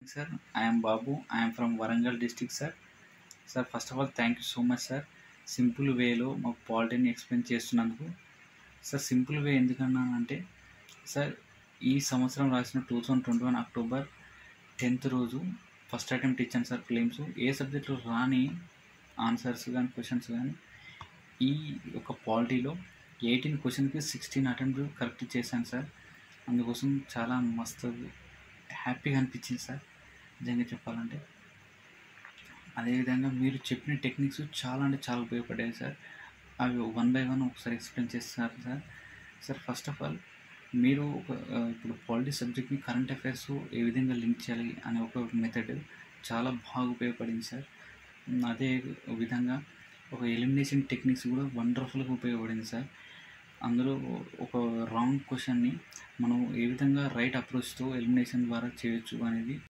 sir I'm Babu I'm from Warangal district sir sir first of all thank you so much sir simple వేలో మాకు పాలిటీని explain చేస్తున్నందుకు sir simple way ఎందుకన్నానంటే sir ఈ సంవత్సరం రాసిన two thousand twenty one October tenth రోజు ఫస్ట్ అటెంప్ట్ ఇచ్చాను సార్ క్లెయిమ్స్ ఏ సబ్జెక్ట్లో రాని ఆన్సర్స్ కానీ క్వశ్చన్స్ కానీ ఈ యొక్క పాలిటీలో ఎయిటీన్ క్వశ్చన్కి సిక్స్టీన్ అటెంప్ట్ కరెక్ట్ చేశాను సార్ అందుకోసం చాలా మస్తు హ్యాపీగా అనిపించింది సార్ నిజంగా చెప్పాలంటే అదేవిధంగా మీరు చెప్పిన టెక్నిక్స్ చాలా అంటే చాలా ఉపయోగపడ్డాయి సార్ అవి వన్ బై వన్ ఒకసారి ఎక్స్ప్లెయిన్ చేస్తారు sir sir first of all మీరు ఒక ఆ, ఇప్పుడు పాలిటీ సబ్జెక్ట్ని కరెంట్ అఫైర్స్ ఏ విధంగా లింక్ చేయాలి అనే ఒక మెథడ్ చాలా బాగా ఉపయోగపడింది సార్ ఉమ్, అదే విధంగా ఒక ఎలిమినేషన్ టెక్నిక్స్ కూడా వండర్ఫుల్గా ఉపయోగపడింది సార్ అందులో ఒక రాంగ్ క్వశ్చన్ని మనం ఏ విధంగా రైట్ అప్రోచ్తో ఎలిమినేషన్ ద్వారా చేయొచ్చు అనేది